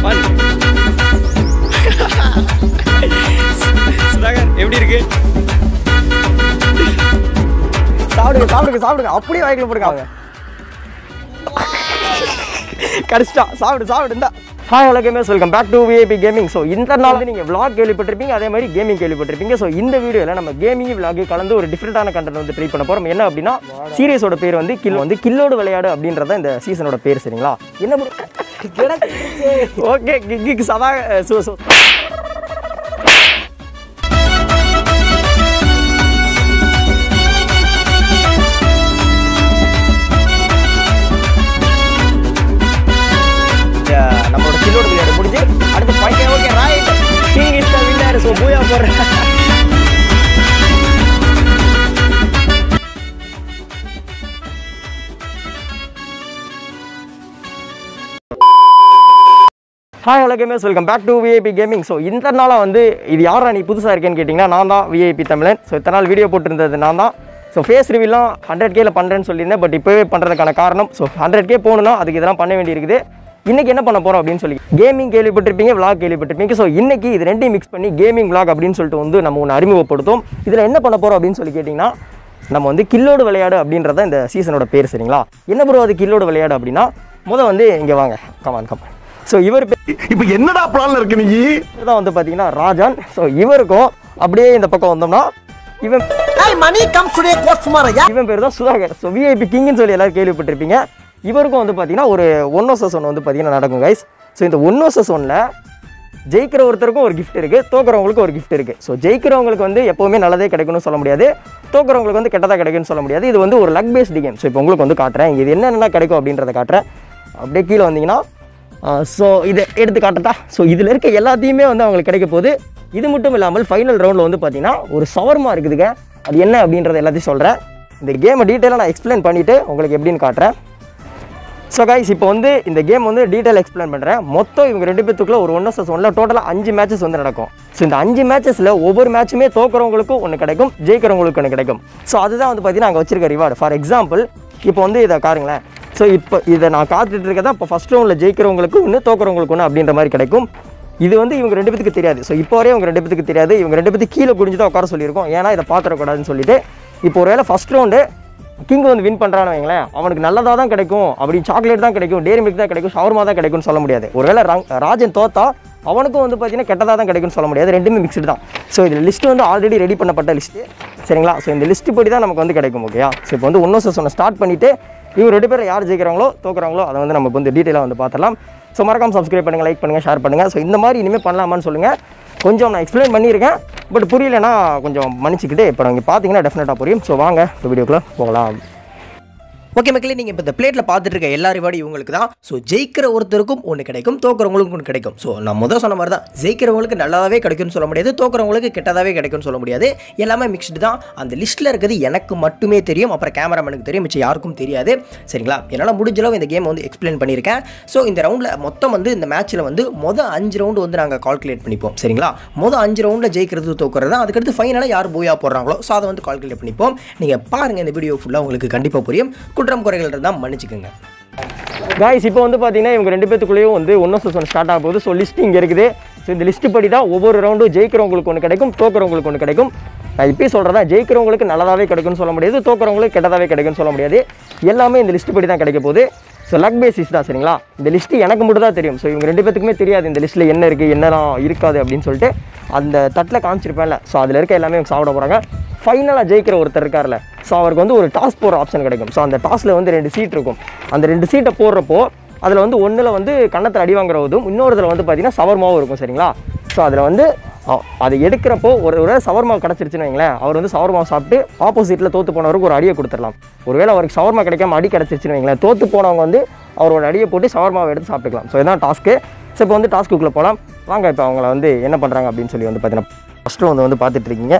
One Sudhakar எப்படி இருக்கு சாப்பிடுங்க சாப்பிடுங்க சாப்பிடுங்க அப்படியே வாய்க்குள்ள போடுங்க அவங்க கடிச்சிட்டா சாப்பிடு சாப்பிடு இந்தா hi hello gamers welcome back to VIP gaming so இந்த நாள் வந்து நீங்கள் vlog கேள்விப்பட்டிருப்பீங்க அதே மாதிரி கேமிங் கேள்விப்பட்டிருப்பீங்க ஸோ இந்த வீடியோவில் நம்ம கேமிங் vlog கலந்து ஒரு டிஃப்ரெண்டான கண்டென்ட் வந்து ட்ரை பண்ண போகிறோம் என்ன அப்படின்னா சீரியஸோட பேர் வந்து கில் வந்து கில்லோடு விளையாடு அப்படின்றத இந்த சீசனோட பேர் சரிங்களா என்ன ஓகே கிக்கு சதா சோ சோ இந்த நம்மளோட கில்லோட விளையாட முடிஞ்சு அடுத்து point okay right king is the winner so booyah போடுறேன் hi hello gamers welcome back to VIP gaming so இந்த நாளாக வந்து இது யாரா நீ புதுசாக இருக்கேன்னு கேட்டிங்கன்னா நான் தான் விஐபி தமிழன் ஸோ இத்தனை நாள் வீடியோ போட்டிருந்தது நான் தான் ஸோ ஃபேஸ் ரிவிலாம் ஹண்ட்ரட் கேல பண்ணுறேன்னு சொல்லியிருந்தேன் பட் இப்போவே பண்ணுறதுக்கான காரணம் ஸோ ஹண்ட்ரட் கே போகணுன்னா அதுக்கு இதெல்லாம் பண்ண வேண்டியிருக்குது இன்றைக்கி என்ன பண்ண போகிறோம் அப்படின்னு சொல்லி கேமிங் கேள்விப்பட்டிருப்பீங்க vlog கேள்விப்பட்டிருப்பீங்க ஸோ இன்னைக்கு இது ரெண்டையும் மிக்ஸ் பண்ணி கேமிங் vlog அப்படின்னு சொல்லிட்டு வந்து நம்ம ஒன்று அறிமுகப்படுத்தும் இதில் என்ன பண்ண போகிறோம் அப்படின்னு சொல்லி கேட்டிங்கன்னா நம்ம வந்து கில்லோடு விளையாடு அப்படின்றத இந்த சீசனோட பேர் சரிங்களா என்ன ப்ரோ அது கில்லோடு விளையாடு அப்படின்னா முத வந்து இங்கே வாங்க கமான் கமான் ஸோ இவர் பேர் இப்ப என்னடா பிளான்ல இருக்கு நீ தான் வந்து பார்த்தீங்கன்னா ராஜான் ஸோ இவருக்கும் அப்படியே இந்த பக்கம் வந்தோம்னா இவன் money comes today, quote tomorrow. Yeah. இவன் பேர் தான் சுதாகர் ஸோ விஐபி கிங்னு சொல்லி எல்லாரும் கேள்விப்பட்டிருப்பீங்க இவருக்கும் வந்து பார்த்தீங்கன்னா ஒரு ஒன் வர்சஸ் ஒன் வந்து பார்த்தீங்கன்னா நடக்கும் கைஸ் ஸோ இந்த ஒன் வர்சஸ் ஒன்னில் ஜெயிக்கிற ஒருத்தருக்கும் ஒரு கிஃப்ட் இருக்குது தோக்குறவங்களுக்கு ஒரு கிஃப்ட் இருக்குது ஸோ ஜெயிக்கிறவங்களுக்கு வந்து எப்போவுமே நல்லதே கிடைக்கும்னு சொல்ல முடியாது தோக்குறவங்களுக்கு வந்து கெட்டதாக கிடைக்கும்னு சொல்ல முடியாது இது வந்து ஒரு லக் பேஸ்டு கேம் ஸோ இப்போ உங்களுக்கு வந்து காட்டுறேன் இங்க இது என்னென்ன கிடைக்கும் அப்படின்றத காட்டுறேன் அப்படியே கீழே வந்தீங்கன்னா ஸோ இதை எடுத்து காட்டட்டா ஸோ இதில் இருக்க எல்லாத்தையுமே வந்து அவங்களுக்கு கிடைக்க போகுது இது மட்டும் இல்லாமல் ஃபைனல் ரவுண்டில் வந்து பார்த்தீங்கன்னா ஒரு சவர்மா இருக்குதுங்க அது என்ன அப்படின்றத எல்லாத்தையும் சொல்கிறேன் இந்த கேமை டீட்டெயிலாக நான் எக்ஸ்பிளைன் பண்ணிவிட்டு உங்களுக்கு எப்படின்னு காட்டுறேன் ஸோ கைஸ் இப்போ வந்து இந்த கேம் வந்து டீட்டெயில் எக்ஸ்பிளைன் பண்ணுறேன் மொத்தம் இவங்க ரெண்டு பேத்துக்குள்ள ஒரு ஒன் வர்சஸ் ஒன்ல டோட்டலாக அஞ்சு மேட்சஸ் வந்து நடக்கும் ஸோ இந்த அஞ்சு மேட்சஸில் ஒவ்வொரு மேட்சுமே தோக்குறவங்களுக்கும் ஒன்று கிடைக்கும் ஜெயிக்கிறவங்களுக்கு ஒன்று கிடைக்கும் ஸோ அதுதான் வந்து பார்த்தீங்கன்னா அங்கே வச்சிருக்க ரிவார்டு ஃபார் எக்ஸாம்பிள் இப்போ வந்து இதை காருங்களேன் ஸோ இப்போ இதை நான் காத்துட்டு இருக்கதா இப்போ ஃபஸ்ட் ரவுண்டில் ஜெயிக்கிறவங்களுக்கு ஒன்று தோக்குறவங்களுக்கு ஒன்று அப்படின்ற மாதிரி கிடைக்கும் இது வந்து இவங்க ரெண்டு பேத்துக்கு தெரியாது ஸோ இப்போ வரையும் இவங்க ரெண்டு பேத்துக்கு தெரியாது இவங்க ரெண்டு பேத்துக்கு கீழே குடிஞ்சு தான் உட்கார சொல்லியிருக்கோம் ஏன்னா இதை பார்த்துடக்கூடாதுன்னு சொல்லிட்டு இப்போ ஒருவேளை ஃபஸ்ட் ரவுண்டு கிங் வந்து வின் பண்ணுறான்னு வைங்களேன் அவனுக்கு நல்லதாக தான் கிடைக்கும் அப்படி சாக்லேட் தான் கிடைக்கும் டேரி மில்க் தான் கிடைக்கும் ஷவர்மா தான் கிடைக்கும்னு சொல்ல முடியாது ஒருவேளை ரங் ராஜன் தோத்தா அவனுக்கும் வந்து பார்த்தீங்கன்னா கெட்டதாக தான் கிடைக்கும்னு சொல்ல முடியாது ரெண்டுமே மிக்ஸ்டு தான் ஸோ இதில் லிஸ்ட் வந்து ஆல்ரெடி ரெடி பண்ணப்பட்ட லிஸ்ட்டு சரிங்களா ஸோ இந்த லிஸ்ட்டு படி தான் நமக்கு வந்து கிடைக்கும் ஓகேயா ஸோ இப்போ வந்து ஒன்றும் சொன்ன ஸ்டார்ட் பண்ணிவிட்டு இவங்க ரெண்டு பேரும் யார் ஜெயிக்கிறாங்களோ தோக்குறாங்களோ அதை வந்து நம்ம வந்து டீட்டெயிலாக வந்து பார்த்துலாம் ஸோ மறக்காம சப்ஸ்கிரைப் பண்ணுங்கள் லைக் பண்ணுங்கள் ஷேர் பண்ணுங்கள் ஸோ இந்த மாதிரி இனிமேல் பண்ணலாமான்னு சொல்லுங்கள் கொஞ்சம் நான் எக்ஸ்பிளைன் பண்ணியிருக்கேன் பட் புரியலைன்னா கொஞ்சம் மன்னிச்சுக்கிட்டு இப்போ நீங்கள் பார்த்தீங்கன்னா டெஃபினட்டாக புரியும் ஸோ வாங்க இந்த வீடியோக்குள்ளே போகலாம் ஓகே மக்களே நீங்கள் இப்போ இந்த பிளேட்டில் பார்த்துட்டு இருக்க எல்லா ரிவார்டு இவங்களுக்கு தான் ஸோ ஜெயிக்கிற ஒருத்தருக்கும் ஒன்று கிடைக்கும் தோக்குறவங்களுக்கும் ஒன்று கிடைக்கும் ஸோ நான் முதல் சொன்ன மாதிரி தான் ஜெயிக்கிறவங்களுக்கு நல்லாவே கிடைக்கும்னு சொல்ல முடியாது தோக்குறவங்களுக்கு கெட்டதாகவே கிடைக்கும்னு சொல்ல முடியாது எல்லாமே மிக்ஸ்டு தான் அந்த லிஸ்ட்டில் இருக்கிறது எனக்கு மட்டுமே தெரியும் அப்புறம் கேமராமேனுக்கு தெரியும் மிச்சம் யாருக்கும் தெரியாது சரிங்களா என்னால் முடிஞ்ச அளவு இந்த கேம் வந்து எக்ஸ்பிளைன் பண்ணியிருக்கேன் ஸோ இந்த ரவுண்டில் மொத்தம் வந்து இந்த மேட்ச்சில் வந்து மொதல் அஞ்சு ரவுண்டு வந்து நாங்கள் கால்குலேட் பண்ணிப்போம் சரிங்களா மொதல் அஞ்சு ரவுண்டில் ஜெயிக்கிறது தோக்குறது தான் அதுக்கடுத்து ஃபைனலாக யார் போயா போடுறாங்களோ ஸோ அதை வந்து கால்குலேட் பண்ணிப்போம் நீங்கள் பாருங்கள் இந்த வீடியோ ஃபுல்லாக உங்களுக்கு கண்டிப்பாக புரியும் குற்றம் குறைகள் இருந்தால் மன்னிச்சுக்கோங்க காய்ஸ் இப்போ வந்து பார்த்தீங்கன்னா இவங்க ரெண்டு பேத்துக்குள்ளேயும் வந்து ஒன்றும் ஒன் ஸ்டார்ட் ஆக போகுது ஸோ லிஸ்ட் இங்கே இருக்குது ஸோ இந்த லிஸ்ட் படி தான் ஒவ்வொரு ரவுண்டும் ஜெயிக்கிறவங்களுக்கு ஒன்று கிடைக்கும் தோக்குறவங்களுக்கு ஒன்று கிடைக்கும் நான் இப்பயும் சொல்கிறதா ஜெயிக்கிறவங்களுக்கு நல்லதாகவே கிடைக்கும்னு சொல்ல முடியாது தோக்குறவங்களுக்கு கெட்டதாகவே கிடைக்கும்னு சொல்ல முடியாது எல்லாமே இந்த லிஸ்ட் படி தான் கிடைக்க போகுது ஸோ லக் பேசிஸ் தான் சரிங்களா இந்த லிஸ்ட்டு எனக்கு மட்டும் தான் தெரியும் ஸோ இவங்க ரெண்டு பேத்துக்குமே தெரியாது இந்த லிஸ்ட்டில் என்ன இருக்குது என்னலாம் இருக்காது அப்படின்னு சொல்லிட்டு அந்த தட்டில் காமிச்சிருப்பேன்ல ஸோ அதில் இருக்க எல்லாமே இவங்க சாப்பிட போகிறாங்க ஃபைனலாக ஜெயிக்கிற ஒருத்தர் இருக்கார்ல ஸோ அவருக்கு வந்து ஒரு டாஸ் போடுற ஆப்ஷன் கிடைக்கும் ஸோ அந்த டாஸில் வந்து ரெண்டு சீட் இருக்கும் அந்த ரெண்டு சீட்டை போடுறப்போ அதில் வந்து ஒன்றில் வந்து கன்னத்தில் அடி வாங்குறதும் இன்னொருத்தில் வந்து பார்த்தீங்கன்னா சவர்மாவும் இருக்கும் சரிங்களா ஸோ அதில் வந்து அ- அதை எடுக்கிறப்போ ஒரு ஒரு சவர்மா கிடச்சிருச்சுன்னு வைங்களேன் அவர் வந்து சவர்மா சாப்பிட்டு ஆப்போசிட்டில் தோற்று போனவருக்கு ஒரு அடியை கொடுத்துடலாம் ஒருவேளை அவருக்கு சவர்மா கிடைக்காம அடி கிடச்சிருச்சுன்னு வைங்களேன் தோற்று போனவங்க வந்து அவரோட அடியை போட்டு சவர்மாவை எடுத்து சாப்பிட்டுக்கலாம் ஸோ இதான் டாஸ்க்கு ஸோ இப்போ வந்து டாஸ்க்குள்ளே போகலாம் வாங்க இப்போ அவங்கள வந்து என்ன பண்ணுறாங்க அப்படின்னு சொல்லி வந்து பார்த்தீங்கன்னா ஃபஸ்ட்டு வந்து வந்து பார்த்துட்டு இருக்கீங்க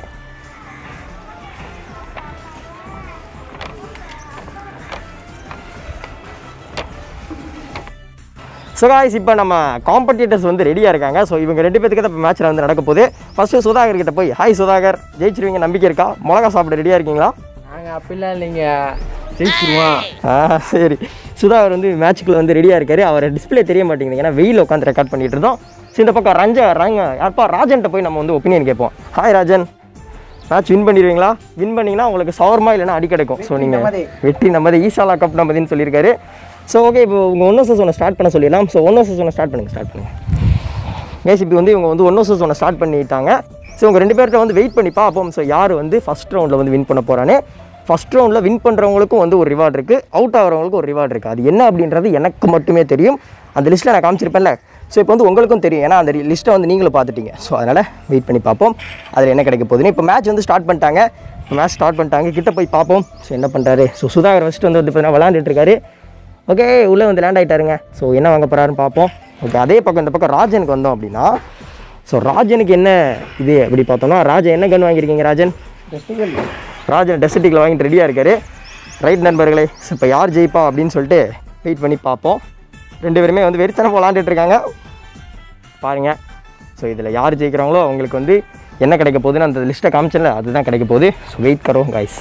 ஸோ காய்ஸ் இப்போ நம்ம காம்படிட்டர்ஸ் வந்து ரெடியாக இருக்காங்க ஸோ இவங்க ரெண்டு பேத்துக்கு தான் இப்போ மேட்ச்சில் வந்து நடக்க போகுது ஃபஸ்ட்டு சுதாகர் கிட்ட போய் ஹாய் சுதாகர் ஜெயிச்சிருவீங்க நம்பிக்கை இருக்கா மிளகா சாப்பிட ரெடியாக இருக்கீங்களா நாங்கள் அப்படிலாம் இல்லைங்க ஜெயிச்சிருவான் ஆ சரி சுதாகர் வந்து மேட்ச்சுக்குள்ள வந்து ரெடியாக இருக்காரு அவர் டிஸ்ப்ளே தெரிய மாட்டேங்குது ஏன்னா வெயில் உட்காந்து ரெக்கார்ட் பண்ணிட்டு இருந்தோம் ஸோ இந்த பக்கம் ரஞ்ச ரங்க யார்ப்பா ராஜன்ட்ட போய் நம்ம வந்து ஒப்பீனியன் கேட்போம் ஹாய் ராஜன் மேட்ச் வின் பண்ணிடுவீங்களா வின் பண்ணீங்கன்னா உங்களுக்கு சவர்மா இல்லைன்னா அடி கிடைக்கும் ஸோ நீங்கள் வெற்றி நமது ஈசாலா கப் நமதுன்னு சொல்லியிருக்காரு ஸோ ஓகே இப்போ உங்கள் ஒன் வர்சஸ் ஒன்று ஸ்டார்ட் பண்ண சொல்லிடலாம் ஸோ ஒன் வர்சஸ் ஒன்று ஸ்டார்ட் பண்ணுங்க ஸ்டார்ட் பண்ணுங்க கேஸ் இப்போ வந்து இவங்க வந்து ஒன் வர்சஸ் ஒன்று ஸ்டார்ட் பண்ணிட்டாங்க ஸோ உங்கள் ரெண்டு பேர்கிட்ட வந்து வெயிட் பண்ணி பார்ப்போம் ஸோ யார் வந்து ஃபஸ்ட் ரவுண்டில் வந்து வின் பண்ண போகிறான்னு ஃபஸ்ட் ரவுண்டில் வின் பண்ணுறவங்களுக்கும் வந்து ஒரு ரிவார்டு இருக்குது அவுட் ஆகிறவங்களுக்கும் ஒரு ரிவார்டு இருக்குது அது என்ன அப்படின்றது எனக்கு மட்டுமே தெரியும் அந்த லிஸ்ட்டில் நான் காமிச்சிருப்பேன்ல ஸோ இப்போ வந்து உங்களுக்கும் தெரியும் ஏன்னா அந்த லிஸ்ட்டை வந்து நீங்களும் பார்த்துட்டீங்க ஸோ அதனால் வெயிட் பண்ணி பார்ப்போம் அதில் என்ன கிடைக்க போகுதுன்னு இப்போ மேட்ச் வந்து ஸ்டார்ட் பண்ணிட்டாங்க இப்போ மேட்ச் ஸ்டார்ட் பண்ணிட்டாங்க கிட்ட போய் பார்ப்போம் ஸோ என்ன பண்ணுறாரு ஸோ சுதாகர் ஃபஸ்ட்டு வந்து வந்து பார்த்தீங்கன்னா விளாண்டுட்டு இருக்காரு ஓகே உள்ளே வந்து லேண்ட் ஆகிட்டாருங்க ஸோ என்ன வாங்க போகிறாருன்னு பார்ப்போம் ஓகே அதே பக்கம் இந்த பக்கம் ராஜனுக்கு வந்தோம் அப்படின்னா ஸோ ராஜனுக்கு என்ன இது அப்படி பார்த்தோம்னா ராஜன் என்ன கன் வாங்கியிருக்கீங்க ராஜன் ராஜன் டெஸ்டிக்கில் வாங்கிட்டு ரெடியாக இருக்காரு ரைட் நண்பர்களே ஸோ இப்போ யார் ஜெயிப்பா அப்படின்னு சொல்லிட்டு வெயிட் பண்ணி பார்ப்போம் ரெண்டு பேருமே வந்து வெறித்தனம் விளாண்டுட்டு இருக்காங்க பாருங்க ஸோ இதில் யார் ஜெயிக்கிறாங்களோ அவங்களுக்கு வந்து என்ன கிடைக்க போகுதுன்னு அந்த லிஸ்ட்டை காமிச்சல அதுதான் கிடைக்க போகுது ஸோ வெயிட் கரோம் guys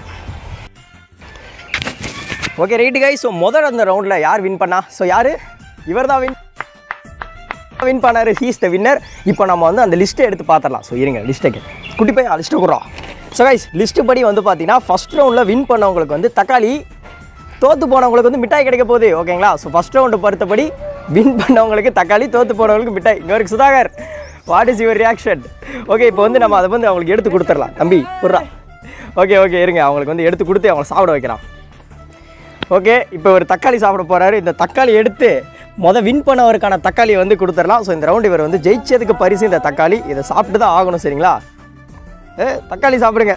okay right guys so முதல் அந்த ரவுண்டில் யார் வின் பண்ணா ஸோ யார் இவர் தான் வின் வின் பண்ணாரு ஹீஸ் த வின்னர் இப்போ நம்ம வந்து அந்த லிஸ்ட்டை எடுத்து பார்த்துடலாம் ஸோ இருங்க லிஸ்ட்டுக்கு குட்டி போய் லிஸ்ட்டு குறோம் ஸோ கைஸ் லிஸ்ட்டு படி வந்து பார்த்தீங்கன்னா ஃபஸ்ட் ரவுண்டில் வின் பண்ணவங்களுக்கு வந்து தக்காளி தோத்து போனவங்களுக்கு வந்து மிட்டாய் கிடைக்க போகுது ஓகேங்களா ஸோ ஃபஸ்ட் ரவுண்டு பொறுத்தபடி வின் பண்ணவங்களுக்கு தக்காளி தோத்து போனவங்களுக்கு மிட்டாய் இங்கே இருக்கு Sudhakar what is your reaction okay இப்போ வந்து நம்ம அதை வந்து அவங்களுக்கு எடுத்து கொடுத்துடலாம் தம்பி புர்றா ஓகே ஓகே இருங்க அவங்களுக்கு வந்து எடுத்து கொடுத்து அவங்கள சாப்பிட வைக்கிறான் ஓகே இப்போ ஒரு தக்காளி சாப்பிட போறாரு இந்த தக்காளி எடுத்து முத வின் பண்ணவருக்கான தக்காளியை வந்து கொடுத்துடலாம் ஸோ இந்த ரவுண்டு இவர் வந்து ஜெயிச்சதுக்கு பரிசு இந்த தக்காளி இதை சாப்பிட்டு தான் ஆகணும் சரிங்களா ஏ தக்காளி சாப்பிடுங்க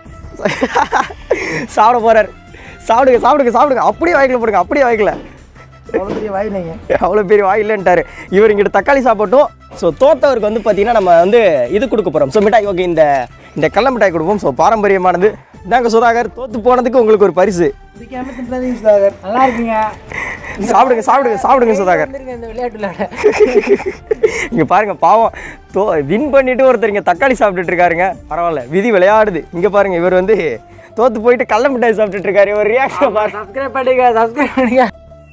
சாப்பிட போறாரு சாப்பிடுங்க சாப்பிடுங்க சாப்பிடுங்க அப்படியே வாய்க்கல போடுங்க அப்படியே வாய்க்கல அவ்வளோ பெரிய வாய் இல்லைன்ட்டாரு இவர் இங்கிட்ட தக்காளி சாப்பிட்டோம் ஸோ தோத்தவருக்கு வந்து பார்த்தீங்கன்னா நம்ம வந்து இது கொடுக்க போகிறோம் ஸோ மிட்டாய் ஓகே இந்த இந்த கடல மிட்டாய் கொடுப்போம் ஸோ பாரம்பரியமானது இந்தாங்க சுதாகர் தோத்து போனதுக்கு உங்களுக்கு ஒரு பரிசு நல்லா இருக்குங்க சாப்பிடுங்க சாப்பிடுங்க சாப்பிடுங்க சுதாகர் வந்துருங்க இந்த விளையாட்டு விளையாட இங்க பாருங்க பாவம் தோ வின் பண்ணிட்டு ஒருத்தர் இங்க தக்காளி சாப்பிட்டுட்டு இருக்காருங்க பரவாயில்ல விதி விளையாடுது இங்க பாருங்க இவர் வந்து தோத்து போயிட்டு கடல மிட்டாய் சாப்பிட்டுட்டு இருக்காரு இவர் ரியாக்ஷன் பாருங்க சப்ஸ்கிரைப் பண்ணுங்க சப்ஸ்கிரைப் பண்ணுங்க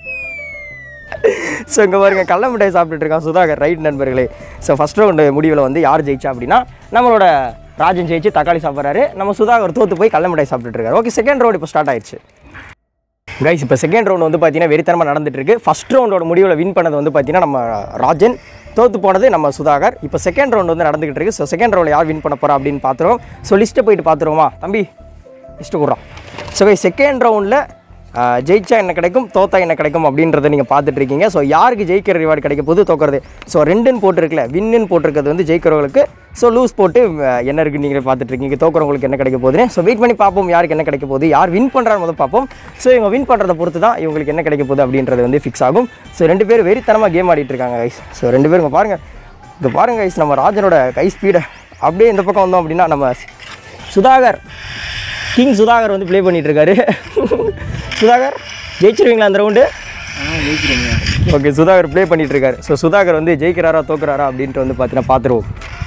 ஸோ இங்கே பாருங்க கடல மிட்டாய் சாப்பிட்டுட்டு இருக்கான் சுதாகர் ரைட் நண்பர்களே ஸோ ஃபஸ்ட் ரவுண்டு முடிவில் வந்து யார் ஜெயிச்சா அப்படின்னா நம்மளோட ராஜன் ஜெயிச்சு தக்காளி சாப்பிட்றாரு நம்ம சுதாகர் தோத்து போய் கடல மிட்டாய் சாப்பிட்டுட்டு இருக்காரு ஓகே செகண்ட் ரவுண்ட் இப்போ ஸ்டார்ட் ஆயிடுச்சு கைஸ் இப்போ செகண்ட் ரவுண்ட் வந்து பார்த்தீங்கன்னா வெறித்தனமாக நடந்துட்டு இருக்கு ஃபர்ஸ்ட் ரவுண்டோட முடிவில் வின் பண்ணது வந்து பார்த்தீங்கன்னா நம்ம ராஜன் தோத்து போனது நம்ம சுதாகர் இப்போ செகண்ட் ரவுண்ட் வந்து நடந்துகிட்டு இருக்கு ஸோ செகண்ட் ரவுண்டில் யார் வின் பண்ண போறா அப்படின்னு பார்த்துருவோம் ஸோ லிஸ்ட்டை போயிட்டு பார்த்துருவோமா தம்பி லிஸ்ட்டு கொடுறோம் ஸோ கைஸ் செகண்ட் ரவுண்டில் ஜெயிச்சா என்ன கிடைக்கும் தோத்தா என்ன கிடைக்கும் அப்படின்றத நீங்கள் பார்த்துட்டு இருக்கீங்க ஸோ யாருக்கு ஜெயிக்கிற ரிவார்டு கிடைக்க போகுது தோக்கிறது ஸோ ரெண்டுன்னு போட்டிருக்குல்ல வின்னு போட்டிருக்கிறது வந்து ஜெயிக்கிறவங்களுக்கு ஸோ லூஸ் போட்டு அஹ், என்ன இருக்குது நீங்கள் பார்த்துட்டு இருக்கீங்க தோக்குறவங்களுக்கு என்ன கிடைக்க போகுதுன்னு ஸோ வெயிட் பண்ணி பார்ப்போம் யாருக்கு என்ன கிடைக்க போகுது யார் வின் பண்ணுறாரு முதல் பார்ப்போம் ஸோ இவங்க வின் பண்ணுறத பொறுத்து தான் இவங்களுக்கு என்ன கிடைக்க போகுது அப்படின்றது வந்து ஃபிக்ஸ் ஆகும் ஸோ ரெண்டு பேர் வெறித்தனமாக கேம் ஆடிட்டு இருக்காங்க கைஸ் ஸோ ரெண்டு பேரும் இங்க பாருங்க இங்கே பாருங்க கைஸ் நம்ம ராஜனோட கை ஸ்பீடை அப்படியே இந்த பக்கம் வந்தோம் அப்படின்னா நம்ம சுதாகர் கிங் சுதாகர் வந்து ப்ளே பண்ணிட்டு இருக்காரு சுதாகர் ஜெயிச்சிருவீங்களா அந்த ரவுண்டு ஓகே சுதாகர் ப்ளே பண்ணிட்டு இருக்காரு ஸோ சுதாகர் வந்து ஜெயிக்கிறாரா தோக்குறாரா அப்படின்ட்டு வந்து பார்த்தீங்கன்னா பார்த்துருவோம்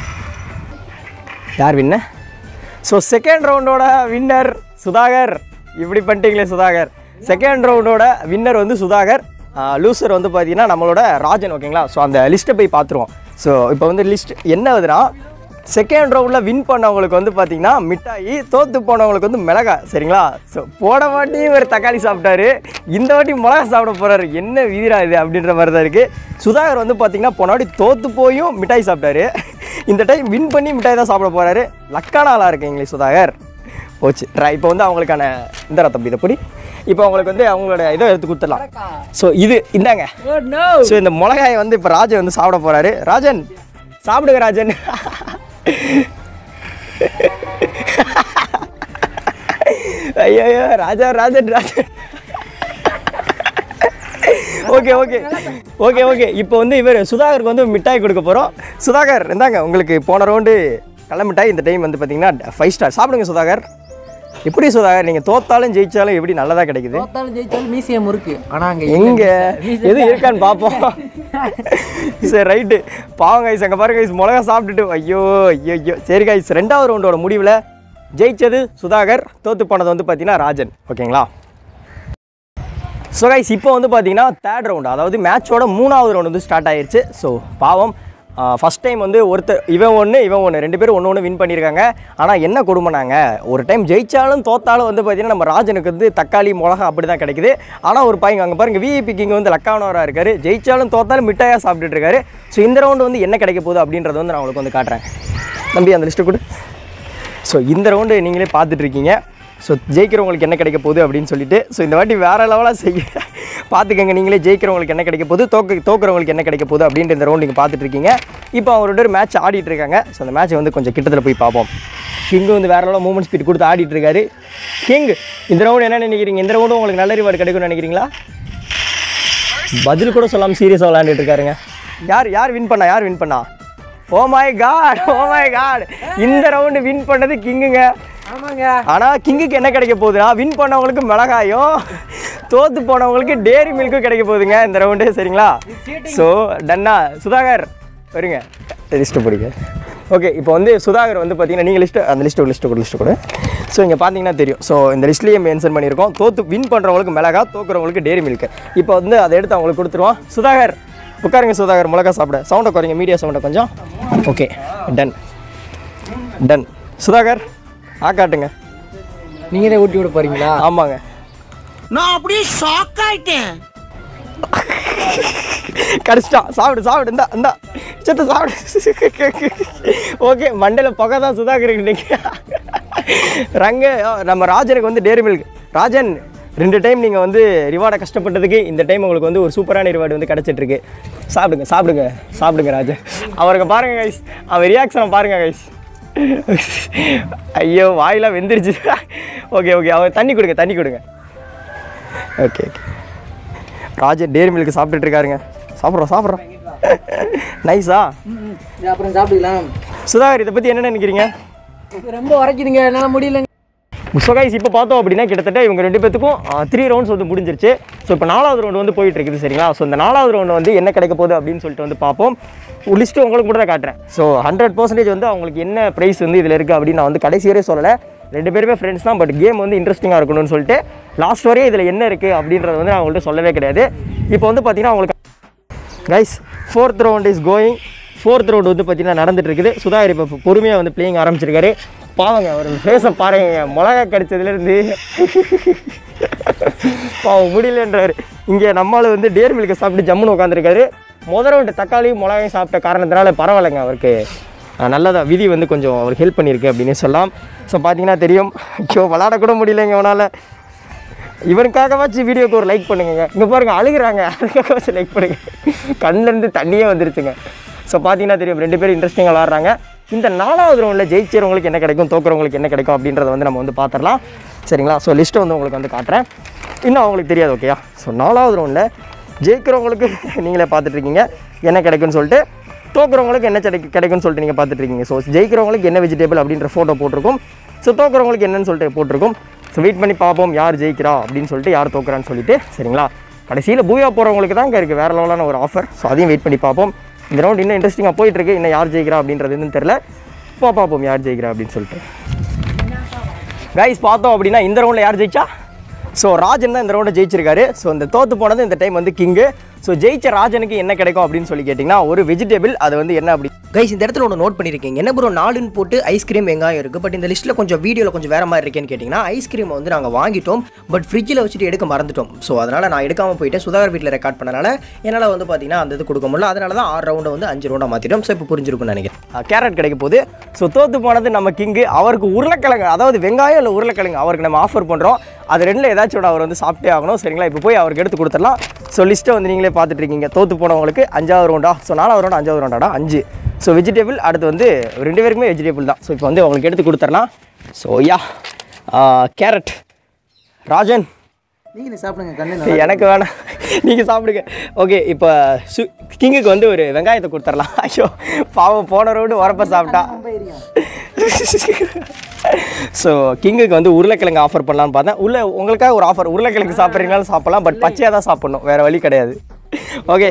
யார் வின்ன ஸோ செகண்ட் ரவுண்டோட வின்னர் சுதாகர் இப்படி பண்ணிட்டீங்களே சுதாகர் செகண்ட் ரவுண்டோட வின்னர் வந்து சுதாகர் லூசர் வந்து பார்த்தீங்கன்னா நம்மளோட ராஜன் ஓகேங்களா ஸோ அந்த லிஸ்ட்டை போய் பார்த்துருவோம் ஸோ இப்போ வந்து லிஸ்ட் என்ன ஆகுதுன்னா செகண்ட் ரவுண்டில் வின் பண்ணவங்களுக்கு வந்து பார்த்தீங்கன்னா மிட்டாயி தோத்து போனவங்களுக்கு வந்து மிளகா சரிங்களா ஸோ போன வாட்டி ஒரு தக்காளி சாப்பிட்டாரு இந்த வாட்டி மிளகா சாப்பிட போகிறாரு என்ன விதிரா இது அப்படின்ற மாதிரி தான் இருக்குது சுதாகர் வந்து பார்த்தீங்கன்னா போன வாட்டி தோத்து போயும் மிட்டாய் சாப்பிட்டாரு இந்த டைம் வின் பண்ணி மிட்டாய் தான் சாப்பிட போகிறாரு லக்கான ஆளாக இருக்கீங்களே சுதாகர் போச்சு ட்ரை இப்போ வந்து அவங்களுக்கான இந்த ரத்தம் இதை பொடி இப்போ அவங்களுக்கு வந்து அவங்களோட இதை எடுத்து கொடுத்துடலாம் ஸோ இது இந்தாங்க ஸோ இந்த மிளகாயை வந்து இப்போ ராஜன் வந்து சாப்பிட போகிறாரு ராஜன் சாப்பிடுங்க ராஜன் ஐயோ ஐயோ Raja Rajan Rajan okay okay okay okay இப்போ வந்து இவர் சுதாகருக்கு வந்து மிட்டாய் கொடுக்க போகிறோம் சுதாகர் இந்தாங்க உங்களுக்கு போன ரவுண்டு கடல மிட்டாய் இந்த டைம் வந்து பார்த்தீங்கன்னா ஃபைவ் ஸ்டார் சாப்பிடுங்க சுதாகர் எப்படி சுதாகர் நீங்கள் தோத்தாலும் ஜெயிச்சாலும் எப்படி நல்லதாக கிடைக்குது தோத்தாலும் ஜெயிச்சாலும் மீசியம் இருக்கு ஆனா அங்க எங்க எது இருக்கான்னு பார்ப்போம் சரி ரைட்டு பாவம் கைஸ் அங்கே பாருங்க கைஸ் மிளகா சாப்பிட்டுட்டு ஐயோ ஐயோ ஐயோ சரி கைஸ் ரெண்டாவது ரவுண்டோட முடிவில் ஜெயிச்சது சுதாகர் தோத்து போனது வந்து பார்த்தீங்கன்னா ராஜன் ஓகேங்களா ஸோ கைஸ் இப்போ வந்து பார்த்தீங்கன்னா தேர்ட் ரவுண்ட் அதாவது மேட்சோட மூணாவது ரவுண்ட் வந்து ஸ்டார்ட் ஆயிருச்சு ஸோ பாவம் ஃபஸ்ட் டைம் வந்து ஒருத்தர் இவன் ஒன்று இவன் ஒன்று ரெண்டு பேரும் ஒன்று ஒன்று வின் பண்ணியிருக்காங்க ஆனால் என்ன கொடுமைனாங்க ஒரு டைம் ஜெயிச்சாலும் தோத்தாலும் வந்து பார்த்தீங்கன்னா நம்ம ராஜனுக்கு வந்து தக்காளி மிளகா அப்படி தான் கிடைக்குது ஆனால் ஒரு பையன் அங்கே பாருங்க விஐபி கிங் வந்து லக்கானவராக இருக்காரு ஜெயிச்சாலும் தோத்தாலும் மிட்டாயாக சாப்பிட்டுட்டு இருக்காரு ஸோ இந்த ரவுண்டு வந்து என்ன கிடைக்க போகுது அப்படின்றத வந்து நான் உங்களுக்கு வந்து காட்டுறேன் தம்பி அந்த லிஸ்ட்டு கொடு ஸோ இந்த ரவுண்டு நீங்களே பார்த்துட்டு இருக்கீங்க ஸோ ஜெயிக்கிறவங்களுக்கு என்ன கிடைக்க போகுது அப்படின்னு சொல்லிட்டு ஸோ இந்த வாட்டி வேறு லெவலாக செய்ய பார்த்துக்கங்க நீங்களே ஜெயிக்கிறவங்களுக்கு என்ன கிடைக்க போகுது தோக்க தோக்குறவங்களுக்கு என்ன கிடைக்க போகுது அப்படின்ற இந்த ரவுண்ட் நீங்கள் பார்த்துட்டு இருக்கீங்க இப்போ அவரோட ஒரு மேட்ச் ஆடிட்டு இருக்காங்க ஸோ அந்த மேட்ச்சை வந்து கொஞ்சம் கிட்டத்தில் போய் பார்ப்போம் கிங்கு வந்து வேறு லெவலாக மூமெண்ட் ஸ்பீட் கொடுத்து ஆடிட்டு இருக்காரு கிங் இந்த ரவுண்டு என்ன நினைக்கிறீங்க இந்த ரவுண்டு உங்களுக்கு நல்ல ரிவார்டு கிடைக்கும்னு நினைக்கிறீங்களா பதில் கூட சொல்லாமல் சீரியஸாக விளையாண்டுட்டு இருக்காருங்க யார் யார் வின் பண்ணா யார் வின் பண்ணா oh my god oh my god இந்த ரவுண்டு வின் பண்ணது கிங்குங்க ஆமாங்க ஆனால் கிங்குக்கு என்ன கிடைக்க போகுதுன்னா வின் பண்ணவங்களுக்கு மிளகாயும் தோத்து போனவங்களுக்கு டேரி மில்க்கும் கிடைக்க போகுதுங்க இந்த ரவுண்டு சரிங்களா ஸோ டன்னா சுதாகர் வருங்க லிஸ்ட்டு பிடிங்க ஓகே இப்போ வந்து சுதாகர் வந்து பார்த்தீங்கன்னா நீங்கள் லிஸ்ட்டு அந்த லிஸ்ட்டு லிஸ்ட்டு கூட லிஸ்ட்டு கூட ஸோ இங்கே பார்த்தீங்கன்னா தெரியும் ஸோ இந்த லிஸ்ட்லேயே மென்ஷன் பண்ணியிருக்கோம் தோத்து வின் பண்ணுறவங்களுக்கு மிளகா தோக்குறவங்களுக்கு டேரி மில்க்கு இப்போ வந்து அதை எடுத்து அவங்களுக்கு கொடுத்துருவோம் சுதாகர் உட்காருங்க சுதாகர் மிளகா சாப்பிட சவுண்டை குறைங்க மீடியா சவுண்டை கொஞ்சம் ஓகே டன் டன் சுதாகர் ஆ காட்டுங்க நீங்க தான் ஊட்டி விட போறீங்களா ஆமாங்க நான் அப்படியே ஷாக் ஆயிட்டேன் கடிச்சிட்டான் சாப்பிடு சாப்பிடு இந்தா இந்தா சத்த சாப்பிடு ஓகே மண்டையில் புகை தான் சுதாகருக்கு இன்னைக்கு ரங்க ஆ, நம்ம ராஜனுக்கு வந்து டேரி மில்க் ராஜன் ரெண்டு டைம் நீங்கள் வந்து ரிவார்டை கஷ்டப்பட்டதுக்கு இந்த டைம் உங்களுக்கு வந்து ஒரு சூப்பரான ரிவார்டு வந்து கிடச்சிட்ருக்கு சாப்பிடுங்க சாப்பிடுங்க சாப்பிடுங்க ராஜன் அவருக்கு பாருங்க கைஸ் அவர் ரியாக்ஷனை பாருங்க கைஸ் ஐயோ வாயெல்லாம் வெந்துருச்சு ஓகே ஓகே அவர் தண்ணி கொடுங்க தண்ணி கொடுங்க okay okay Rajan dairy milk சாப்பிட்டுட்டு இருக்காருங்க சாப்பிட்றோம் சாப்பிட்றோம் நைஸா இது அப்புறம் சாப்பிடலாம் சுதாகர் இதை பற்றி என்ன நினைக்கிறீங்க இது ரொம்ப உரைக்குதுங்க என்னால முடியலங்க ஸோ இப்போ பார்த்தோம் அப்படின்னா கிட்டத்தட்ட இவங்க ரெண்டு பேத்துக்கும் த்ரீ ரவுண்ட்ஸ் வந்து முடிஞ்சிருச்சு ஸோ இப்போ நாலாவது ரவுண்டு வந்து போயிட்டு இருக்குது சரிங்களா ஸோ இந்த நாலாவது ரவுண்டு வந்து என்ன கிடைக்க போகுது அப்படின்னு சொல்லிட்டு வந்து பார்ப்போம் லிஸ்ட்டு உங்களுக்கு மட்டும் தான் காட்டுறேன் ஸோ ஹண்ட்ரட் பர்சன்டேஜ் வந்து அவங்களுக்கு என்ன ப்ரைஸ் வந்து இதில் இருக்குது அப்படின்னு நான் வந்து கடைசி வரையும் சொல்லலை ரெண்டு பேருமே ஃப்ரெண்ட்ஸ் தான் பட் கேம் வந்து இன்ட்ரெஸ்டிங்காக இருக்கணும்னு சொல்லிட்டு லாஸ்ட் வரையும் இதில் என்ன இருக்குது அப்படின்றது வந்து நான் அவங்கள்ட்ட சொல்லவே கிடையாது இப்போ வந்து பார்த்தீங்கன்னா அவங்களுக்கு guys fourth round is going fourth round வந்து பார்த்தீங்கன்னா நடந்துட்டு இருக்குது சுதாகர் இப்போ பொறுமையாக வந்து பிளேயிங் ஆரம்பிச்சிருக்காரு பாவங்க அவர் ஃபேஸை பாருங்க மிளகா கடிச்சதுலேருந்து பாவம் முடியலன்றாரு இங்கே நம்மளால் வந்து டேர் மில்கை சாப்பிட்டு ஜம்முன்னு உட்காந்துருக்காரு முதல் ரவுண்டு தக்காளியும் மிளகாயும் சாப்பிட்ட காரணத்தினால பரவாயில்லைங்க அவருக்கு நல்லதாக விதி வந்து கொஞ்சம் அவருக்கு ஹெல்ப் பண்ணியிருக்கு அப்படின்னு சொல்லலாம் ஸோ பார்த்தீங்கன்னா தெரியும் ஐயோ விளாடக்கூட முடியலைங்க அவனால் இவனுக்காகவாச்சும் வீடியோக்கு ஒரு லைக் பண்ணுங்க இங்கே பாருங்க அழுகுறாங்க அதுக்காகவாச்சும் லைக் பண்ணுங்க கண்ணிலேருந்து தண்ணியே வந்துருச்சுங்க ஸோ பார்த்தீங்கன்னா தெரியும் ரெண்டு பேரும் இன்ட்ரெஸ்டிங்காக விளாட்றாங்க இந்த நாலாவது ரவுண்டில் ஜெயிச்சவங்களுக்கு என்ன கிடைக்கும் தோக்குறவங்களுக்கு என்ன கிடைக்கும் அப்படின்றத வந்து நம்ம வந்து பார்த்துடலாம் சரிங்களா ஸோ லிஸ்ட்டை வந்து உங்களுக்கு வந்து காட்டுறேன் இன்னும் அவங்களுக்கு தெரியாது ஓகேயா ஸோ நாலாவது ரவுண்டில் ஜெயிக்கிறவங்களுக்கு நீங்களே பார்த்துட்டு இருக்கீங்க என்ன கிடைக்கும்னு சொல்லிட்டு தோக்குறவங்களுக்கு என்ன கிடைக்கு கிடைக்கும்னு சொல்லிட்டு நீங்கள் பார்த்துட்டு இருக்கீங்க ஸோ ஜெயிக்கிறவங்களுக்கு என்ன வெஜிடபிள் அப்படின்ற ஃபோட்டோ போட்டிருக்கும் ஸோ தோக்குறவங்களுக்கு என்னன்னு சொல்லிட்டு போட்டிருக்கும் ஸோ வெயிட் பண்ணி பார்ப்போம் யார் ஜெயிக்கிறா அப்படின்னு சொல்லிட்டு யார் தோக்குறான்னு சொல்லிட்டு சரிங்களா கடைசியில் பூயா போகிறவங்களுக்கு தான் இங்கே இருக்குது வேறு லெவலான ஒரு ஆஃபர் ஸோ அதையும் வெயிட் பண்ணி பார்ப்போம் இந்த ரவுண்ட் இன்னும் இன்ட்ரெஸ்டிங்காக போயிட்டுருக்கு இன்னும் யார் ஜெயிக்கிறா அப்படின்றது இன்னும் தெரில இப்போ பார்ப்போம் யார் ஜெயிக்கிறா அப்படின்னு சொல்லிட்டு கைஸ் பார்த்தோம் அப்படின்னா இந்த ரவுண்டில் யார் ஜெயிச்சா ஸோ ராஜன் தான் இந்த ரவுண்டை ஜெயிச்சிருக்காரு ஸோ இந்த தோத்து போனது இந்த டைம் வந்து கிங்கு ஸோ ஜெயிச்ச ராஜனுக்கு என்ன கிடைக்கும் அப்படின்னு சொல்லி கேட்டிங்கன்னா ஒரு வெஜிடபிள் அது வந்து என்ன அப்படி கைஸ் இந்த இடத்துல ஒன்று நோட் பண்ணியிருக்கீங்க என்ன ப்ரோ நாலுன்னு போட்டு ஐஸ்கிரீம் வெங்காயம் இருக்குது பட் இந்த லிஸ்ட்டில் கொஞ்சம் வீடியோவில் கொஞ்சம் வேறு மாதிரி இருக்கேன்னு கேட்டிங்கன்னா ஐஸ்கிரீம் வந்து நாங்கள் வாங்கிட்டோம் பட் ஃப்ரிட்ஜில் வச்சுட்டு எடுக்க மறந்துட்டோம் ஸோ அதனால் நான் எடுக்காமல் போயிட்டு சுதாகர் வீட்டில் ரெக்கார்ட் பண்ணனால என்னால் வந்து பார்த்தீங்கன்னா அந்த இது கொடுக்க முடியல அதனால தான் ஆறு ரவுண்டை வந்து அஞ்சு ரவுண்டாக மாற்றிட்டோம் ஸோ இப்போ புரிஞ்சிருக்கும்னு நினைக்கிறேன் கேரட் கிடைக்க போகுது ஸோ தோத்து போனது நம்ம கிங்கு அவருக்கு உருளைக்கிழங்கு அதாவது வெங்காயம் இல்லை உருளைக்கிழங்கு அவருக்கு நம்ம ஆஃபர் பண்ணுறோம் அது ரெண்டில் ஏதாச்சும் ஒன்று அவர் வந்து சாப்பிட்டே ஆகணும் சரிங்களா இப்போ போய் அவருக்கு எடுத்து கொடுத்துடலாம் ஸோ லிஸ்ட்டை வந்து நீங்களே பார்த்துட்டு இருக்கீங்க தோத்து போனவங்களுக்கு அஞ்சாவது ரவுண்டா ஸோ நாலாவது ரவுண்டா அஞ்சாவது ரவுண்டாடா அஞ்சு ஸோ வெஜிடபிள் அடுத்து வந்து ரெண்டு பேருக்குமே வெஜிடபிள் தான் ஸோ இப்போ வந்து அவங்களுக்கு எடுத்து கொடுத்துடலாம் ஸோ யா கேரட் ராஜன் நீங்க சாப்பிடுங்க கண்ணு எனக்கு வேணாம் நீங்கள் சாப்பிடுங்க ஓகே இப்போ சு கிங்குக்கு வந்து ஒரு வெங்காயத்தை கொடுத்துடலாம் ஐயோ பாவம் போன ரவுண்டு உரப்ப சாப்பிட்டா ஸோ கிங்குக்கு வந்து உருளைக்கிழங்கு ஆஃபர் பண்ணலான்னு பார்த்தேன் உள்ள உங்களுக்காக ஒரு ஆஃபர் உருளைக்கிழங்கு சாப்பிட்றீங்கனாலும் சாப்பிடலாம் பட் பச்சையாக தான் சாப்பிடணும் வேறு வழி கிடையாது ஓகே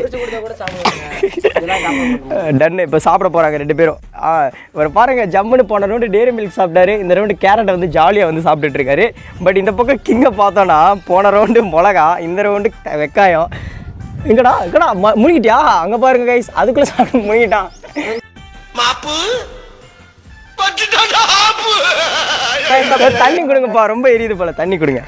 டன்னு இப்போ சாப்பிட போகிறாங்க ரெண்டு பேரும் ஆ இவர் பாருங்க ஜம்முன்னு போன ரவுண்டு டேரி மில்க் சாப்பிட்டாரு இந்த ரவுண்டு கேரட்டை வந்து ஜாலியாக வந்து சாப்பிட்டுட்டு இருக்காரு பட் இந்த பக்கம் கிங்கை பார்த்தோன்னா போன ரவுண்டு மிளகா இந்த ரவுண்டு த- வெங்காயம் எங்கடா எங்கடா ம- முழுங்கிட்டியா அங்கே பாருங்க கைஸ் அதுக்குள்ளே சாப்பிட்டு முழுங்கிட்டான் மாப்பு பட்டுட்டாடா ஆப்பு தண்ணி கொடுங்கப்பா ரொம்ப எரியுது போல தண்ணி கொடுங்க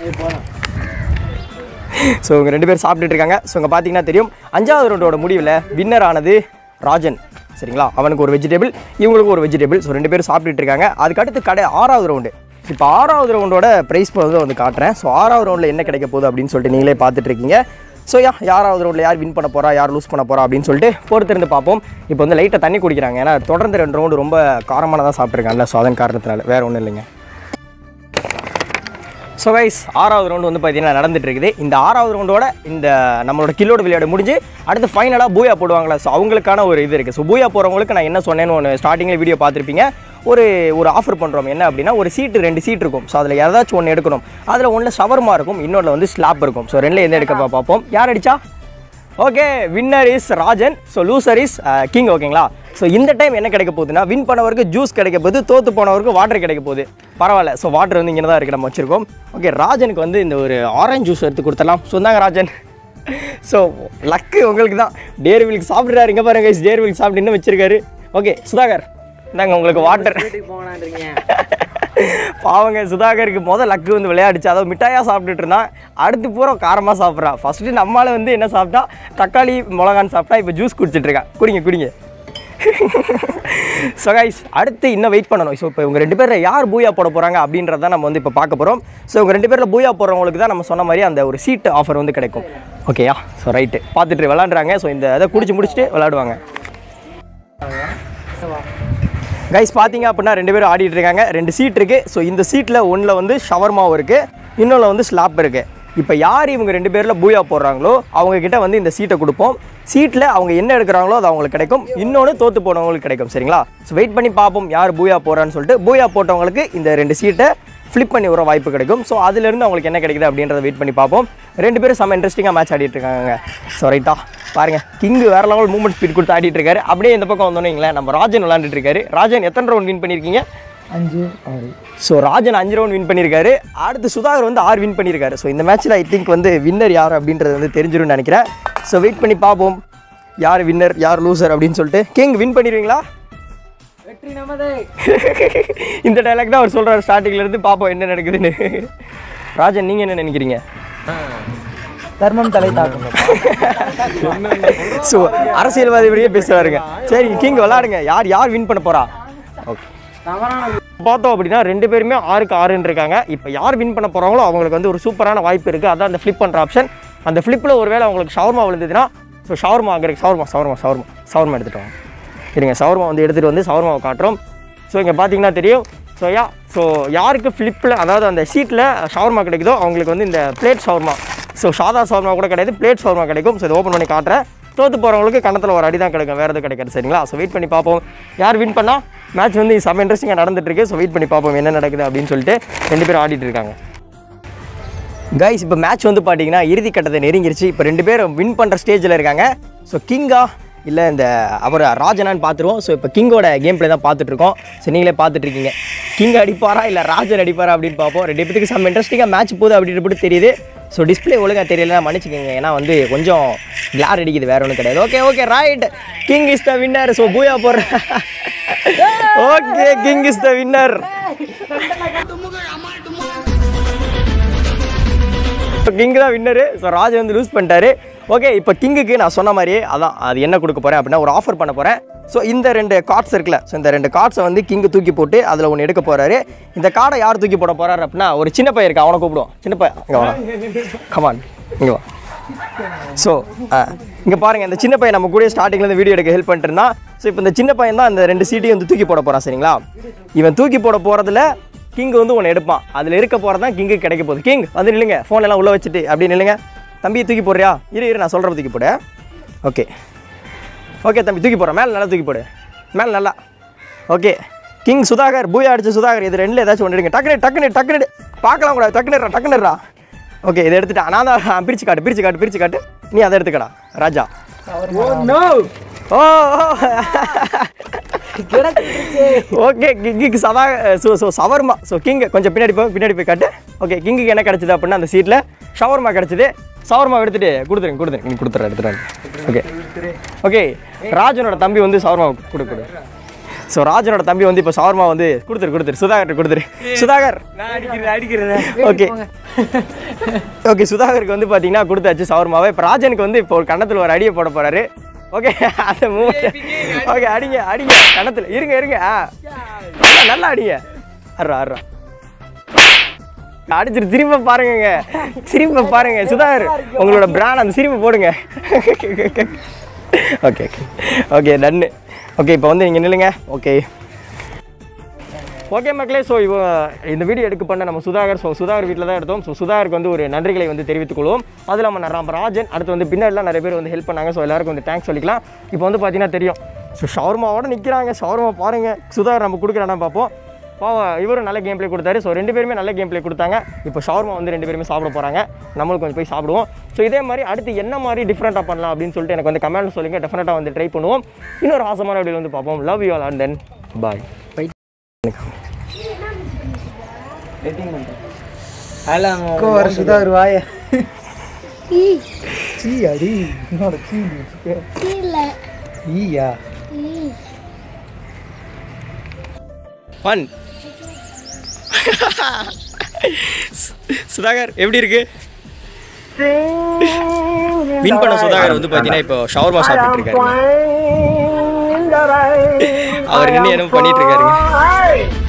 ஸோ இவங்க ரெண்டு பேரும் சாப்பிட்டுட்டு இருக்காங்க ஸோ இங்கே பார்த்தீங்கன்னா தெரியும் அஞ்சாவது ரவுண்டோட முடிவில் வின்னர் ஆனது ராஜன் சரிங்களா அவனுக்கு ஒரு வெஜிடபிள் இவங்களுக்கு ஒரு வெஜிடபிள் ஸோ ரெண்டு பேரும் சாப்பிட்டுட்டு இருக்காங்க அதுக்கு அடுத்து கடை ஆறாவது ரவுண்டு இப்போ ஆறாவது ரவுண்டோட ப்ரைஸ் வந்து வந்து காட்டுறேன் ஸோ ஆறாவது ரவுண்டில் என்ன கிடைக்க போகுது அப்படின்னு சொல்லிட்டு நீங்களே பார்த்துட்டு இருக்கீங்க ஸோ யா யாராவது ரவுண்டில் யார் வின் பண்ண போறா யார் லூஸ் பண்ண போறா அப்படின்னு சொல்லிட்டு பொறுத்திருந்து பார்ப்போம் இப்போ வந்து லைட்டாக தண்ணி குடிக்கிறாங்க ஏன்னா தொடர்ந்து ரெண்டு ரவுண்டு ரொம்ப காரமானதாக சாப்பிட்ருக்காங்கல்ல ஸோ அதன் காரணத்தினால வேறு ஒன்றும் இல்லைங்க ஸோ கைஸ் ஆறாவது ரவுண்டு வந்து பார்த்தீங்கன்னா நடந்துட்டு இருக்குது இந்த ஆறாவது ரவுண்டோட இந்த நம்மளோட கில்லோட விளையாட முடிஞ்சு அடுத்து ஃபைனலாக பூயா போடுவாங்களா ஸோ அவங்களுக்கான ஒரு இது இருக்குது ஸோ பூயா போகிறவங்களுக்கு நான் என்ன சொன்னேன்னு ஒன்று ஸ்டார்டிங்கில் வீடியோ பார்த்துருப்பீங்க ஒரு ஒரு ஆஃபர் பண்ணுறோம் என்ன அப்படின்னா ஒரு சீட்டு ரெண்டு சீட் இருக்கும் ஸோ அதில் ஏதாச்சும் ஒன்று எடுக்கணும் அதில் ஒன்றில் ஷவர்மா இருக்கும் இன்னொன்றில் வந்து ஸ்லாப் இருக்கும் ஸோ ரெண்டில் எந்த எடுக்க பா- பார்ப்போம் யார் அடிச்சா okay winner is Rajan so loser is king ஓகேங்களா ஸோ இந்த டைம் என்ன கிடைக்க போகுதுன்னா வின் பண்ணவருக்கு ஜூஸ் கிடைக்க போகுது தோத்து போனவருக்கு வாட்டர் கிடைக்க போகுது பரவாயில்ல ஸோ வாட்டர் வந்து இங்கே தான் இருக்குது நம்ம வச்சுருக்கோம் ஓகே ராஜனுக்கு வந்து இந்த ஒரு ஆரஞ்சு ஜூஸ் எடுத்து கொடுத்துடலாம் சொன்னாங்க ராஜன் ஸோ லக்கு உங்களுக்கு தான் டேரி மில்க் சாப்பிட்றாரு இங்கே பாருங்க டேரி மில்க் சாப்பிட்டு இன்னும் வச்சிருக்காரு ஓகே சுதாகர் இந்தாங்க உங்களுக்கு வாட்டர் போனான்றீங்க பாவங்க சுதாகருக்கு முதல் லக்கு வந்து விளையாடிச்சு அதாவது மிட்டாயாக சாப்பிட்டுட்டு இருந்தான் அடுத்து பூரா காரமாக சாப்பிட்றான் ஃபஸ்ட்டு நம்மளால வந்து என்ன சாப்பிட்டா தக்காளி மிளகான்னு சாப்பிட்டா இப்போ ஜூஸ் குடிச்சிட்டு இருக்கான் குடிங்க குடிங்க ஸோ கைஸ் அடுத்து இன்னும் வெயிட் பண்ணணும் ஸோ இப்போ இவங்க ரெண்டு பேரில் யார் பூயா போட போகிறாங்க அப்படின்றத நம்ம வந்து இப்போ பார்க்க போகிறோம் ஸோ இவங்க ரெண்டு பேரில் பூயா போடுறவங்களுக்கு தான் நம்ம சொன்ன மாதிரி அந்த ஒரு சீட் ஆஃபர் வந்து கிடைக்கும் ஓகேயா ஸோ ரைட்டு பார்த்துட்டு விளாண்டுறாங்க ஸோ இந்த இதை குடிச்சு முடிச்சுட்டு விளாடுவாங்க கைஸ் பார்த்தீங்க அப்படின்னா ரெண்டு பேரும் ஆடிட்டு இருக்காங்க ரெண்டு சீட் இருக்குது ஸோ இந்த சீட்டில் ஒன்றில் வந்து ஷவர்மாவும் இருக்குது இன்னொன்று வந்து ஸ்லாப் இருக்குது இப்போ யார் இவங்க ரெண்டு பேரில் பூயா போடுறாங்களோ அவங்க கிட்ட வந்து இந்த சீட்டை கொடுப்போம் சீட்டில் அவங்க என்ன எடுக்கிறாங்களோ அது அவங்களுக்கு கிடைக்கும் இன்னொன்று தோற்று போனவங்களுக்கு கிடைக்கும் சரிங்களா ஸோ வெயிட் பண்ணி பார்ப்போம் யார் பூயா போடுறான்னு சொல்லிட்டு பூயா போட்டவங்களுக்கு இந்த ரெண்டு சீட்டை ஃப்ளிப் பண்ணி வர வாய்ப்பு கிடைக்கும் ஸோ அதுலேருந்து அவங்களுக்கு என்ன கிடைக்குது அப்படின்றத வெயிட் பண்ணி பார்ப்போம் ரெண்டு பேரும் செம்ம இன்ட்ரெஸ்டிங்காக மேட்ச் ஆடிட்டு இருக்காங்க ஸோ ரைட்டா பாருங்க கிங்கு வேற லெவல் மூவ்மெண்ட் ஸ்பீட் கொடுத்து ஆடிட்டு இருக்காரு அப்படியே இந்த பக்கம் வந்தோன்னீங்களேன் நம்ம ராஜன் விளாண்டுட்டு இருக்காரு ராஜன் எத்தனை ரவுண்ட் வின் பண்ணியிருக்கீங்க அஞ்சு ஆறு ஸோ ராஜன் அஞ்சு ரவுண்ட் வின் பண்ணியிருக்காரு அடுத்து சுதாகர் வந்து ஆறு வின் பண்ணியிருக்காரு ஸோ இந்த மேட்ச்சில் ஐ திங்க் வந்து வின்னர் யார் அப்படின்றது வந்து தெரிஞ்சிரும்னு நினைக்கிறேன் ஸோ வெயிட் பண்ணி பார்ப்போம் யார் வின்னர் யார் லூசர் அப்படின்னு சொல்லிட்டு கிங் வின் பண்ணிடுவீங்களா வெற்றி நமதே இந்த டைலாக் தான் அவர் சொல்கிறார் ஸ்டார்டிங்ல இருந்து பார்ப்போம் என்ன நடக்குதுன்னு ராஜன் நீங்கள் என்ன நினைக்கிறீங்க தர்மம் தலை தாக்கும் ஸோ அரசியல்வாதி வழியே பேசுவாருங்க சரி கிங் விளாடுங்க யார் யார் வின் பண்ண போறா ஓகே பார்த்தோம் அப்படின்னா ரெண்டு பேருமே ஆறுக்கு ஆறுன்னு இருக்காங்க இப்போ யார் வின் பண்ண போகிறாங்களோ அவங்களுக்கு வந்து ஒரு சூப்பரான வாய்ப்பு இருக்குது அதான் அந்த ஃப்ளிப் பண்ணுற ஆப்ஷன் அந்த ஃப்ளிப்பில் ஒருவேளை அவங்களுக்கு ஷவர்மா விழுந்ததுன்னா ஸோ ஷவர்மா அங்கே ஷவர்மா ஷவர்மா ஷவர்மா ஷவர்மா எடுத்துகிட்டு வாங்க இருங்க ஷவர்மா வந்து எடுத்துகிட்டு வந்து ஷவர்மாவை காட்டுறோம் ஸோ இங்கே பார்த்தீங்கன்னா தெரியும் ஸோ யா ஸோ யாருக்கு ஃப்ளிப்பில் அதாவது அந்த ஷீட்டில் ஷவர்மா கிடைக்குதோ அவங்களுக்கு வந்து இந்த பிளேட் ஷவர்மா ஸோ சாதா ஷவர்மா கூட கிடையாது பிளேட் ஷவர்மா கிடைக்கும் ஸோ இதை ஓப்பன் பண்ணி காட்டுறேன் தோற்று போகிறவங்களுக்கு கணத்தில் ஒரு அடி தான் கிடைக்கும் வேறு எதுவும் கிடைக்காது சரிங்களா ஸோ வெயிட் பண்ணி பார்ப்போம் யார் வின் பண்ணால் மேட்ச் வந்து செம்ம இன்ட்ரெஸ்டிங்காக நடந்துட்டு இருக்கு ஸோ வெயிட் பண்ணி பார்ப்போம் என்ன நடக்குது அப்படின்னு சொல்லிட்டு ரெண்டு பேரும் ஆடிட்டு இருக்காங்க கைஸ் இப்போ மேட்ச் வந்து பார்த்தீங்கன்னா இறுதி கட்டத்தை நெருங்கிருச்சு இப்போ ரெண்டு பேரும் வின் பண்ணுற ஸ்டேஜில் இருக்காங்க ஸோ கிங்கா இல்லை இந்த அவர் ராஜனான்னு பார்த்துருவோம் ஸோ இப்போ கிங்கோட கேம் பிளே தான் பார்த்துட்டு இருக்கோம் ஸோ நீங்களே பார்த்துட்டு இருக்கீங்க கிங் அடிப்பாரா இல்லை ராஜன் அடிப்பாரா அப்படின்னு பார்ப்போம் ரெண்டு பேத்துக்கு செம்ம இன்ட்ரெஸ்டிங்காக மேட்ச் போகுது அப்படின்னு போட்டு தெரியுது ஸோ டிஸ்பிளே ஒழுங்காக தெரியலனா மன்னிச்சுக்கோங்க ஏன்னா வந்து கொஞ்சம் கிளார் அடிக்குது வேற ஒன்றும் கிடையாது okay okay right king is the winner so booyah போடுற okay king is the winner king தான் வின்னரு ஸோ ராஜ் வந்து லூஸ் பண்ணிட்டாரு ஓகே இப்போ கிங்குக்கு நான் சொன்ன மாதிரியே அதான் அது என்ன கொடுக்க போகிறேன் அப்படின்னா ஒரு ஆஃபர் பண்ண போகிறேன் ஸோ இந்த ரெண்டு கார்ட்ஸ் இருக்குல்ல ஸோ இந்த ரெண்டு கார்ட்ஸை வந்து கிங்கு தூக்கி போட்டு அதில் ஒன்று எடுக்க போகிறாரு இந்த கார்டை யார் தூக்கி போட போகிறாரு அப்படின்னா ஒரு சின்ன பையன் இருக்கு அவனை கூப்பிடுவோம் சின்ன பையன் இங்கே வா கமான் இங்கே வா ஸோ இங்கே பாருங்கள் இந்த சின்ன பையன் நம்ம கூட ஸ்டார்டிங்லேருந்து வீடியோ எடுக்க ஹெல்ப் பண்ணிட்டு இருந்தான் ஸோ இப்போ இந்த சின்ன பையன் தான் இந்த ரெண்டு சீட்டையும் வந்து தூக்கி போட போகிறான் சரிங்களா இவன் தூக்கி போட போகிறதுல கிங் வந்து ஒன்று எடுப்பான் அதில் இருக்க போகிறது தான் கிங்கு கிடைக்க போகுது கிங் வந்து நில்லுங்க phone எல்லாம் உள்ளே வச்சுட்டு அப்படி நில்லுங்க தம்பி தூக்கி போடுறியா இரு இரு நான் சொல்கிறத தூக்கி போடு ஓகே ஓகே தம்பி தூக்கி போடுறேன் மேலே நல்லா தூக்கி போடு மேலே நல்லா ஓகே கிங் சுதாகர் பூயா அடிச்ச சுதாகர் இது ரெண்டில் ஏதாச்சும் ஒன்று எடுங்க டக்குனு டக்குனு டக்குனு பார்க்கலாம் கூடாது டக்குனுறா டக்குனுறா ஓகே இதை எடுத்துட்டா நான் தான் பிரிச்சு காட்டு பிரிச்சு காட்டு பிரிச்சு காட்டு நீ அதை எடுத்துக்கடா ராஜா ஓ நோ ஓ ஓகே கிங்குக்கு Sadha so so shawarma so king கொஞ்சம் பின்னாடி போய் பின்னாடி போய் காட்டு ஓகே கிங்குக்கு என்ன கிடச்சிது அப்படின்னா அந்த சீட்டில் ஷவர்மா கிடச்சிது ஷவர்மா எடுத்துட்டு கொடுத்துருங்க கொடுத்துருங்க நீ கொடுத்துட்றேன் எடுத்துறேன் ஓகே ஓகே ராஜனோட தம்பி வந்து ஷவர்மா கொடு கொடு ஸோ ராஜனோட தம்பி வந்து இப்போ ஷவர்மா வந்து கொடுத்துரு கொடுத்துரு சுதாகர் கொடுத்துரு சுதாகர் நான் அடிக்கிறேன் அடிக்கிறேன் ஓகே ஓகே சுதாகருக்கு வந்து பார்த்தீங்கன்னா கொடுத்தாச்சு சவர்மாவை இப்போ ராஜனுக்கு வந்து இப்போ ஒரு கன்னத்தில் ஒரு அடியை போட போறாரு ஓகே அந்த மூமெண்ட் ஓகே அடிங்க அடிங்க கன்னத்தில் இருங்க இருங்க ஆ நல்லா, நல்லா அடிங்க அர்றா அர்றா அடிச்சிட்டு திரும்ப பாருங்கங்க திரும்ப பாருங்க சுதாகர் உங்களோட பிராண்ட் அந்த சிரிப்பை போடுங்க okay okay okay done okay இப்போ வந்து நீங்கள் நில்லுங்க ஓகே ஓகே மக்களே ஸோ இவ இந்த வீடியோ எடுக்க பண்ண நம்ம சுதாகர் ஸோ சுதாகர் வீட்டில் தான் எடுத்தோம் ஸோ சுதாகருக்கு வந்து ஒரு நன்றிகளை வந்து தெரிவித்துக் கொள்வோம் அது இல்லாமல் நம்ம ராஜன் அடுத்து வந்து பின்னாடிலாம் நிறைய பேர் வந்து ஹெல்ப் பண்ணாங்க ஸோ எல்லாருக்கும் வந்து தேங்க்ஸ் சொல்லிக்கலாம் இப்போ வந்து பார்த்தீங்கன்னா தெரியும் ஸோ ஷவர்மாவோட நிற்கிறாங்க ஷவர்மா பாருங்க சுதாகர் நம்ம கொடுக்குறானா பார்ப்போம் பாவம் இவரும் நல்ல கேம் ப்ளே கொடுத்தாரு ஸோ ரெண்டு பேருமே நல்ல கேம் ப்ளே கொடுத்தாங்க இப்போ ஷவர்மா வந்து ரெண்டு பேருமே சாப்பிட போகிறாங்க நம்மளும் கொஞ்சம் போய் சாப்பிடுவோம் ஸோ இதே மாதிரி அடுத்து என்ன மாதிரி டிஃப்ரெண்ட்டாக பண்ணலாம் அப்படின்னு சொல்லிட்டு எனக்கு வந்து கமெண்ட் சொல்லுங்க டெஃபினட்டாக வந்து ட்ரை பண்ணுவோம் இன்னொரு ஆசமான வீடியோ வந்து பார்ப்போம் love you all and then bye கோர் சுதா ஒரு வாய சீ அடி என்னோட சீ ஈயா ஒன் சுதாகர் எப்படி இருக்கு வின் பண்ண சுதாகர் வந்து பார்த்தீங்கன்னா இப்போ ஷவர்மா சாப்பிட்டு இருக்காரு அவர் நின்று என்ன பண்ணிட்டு இருக்காருங்க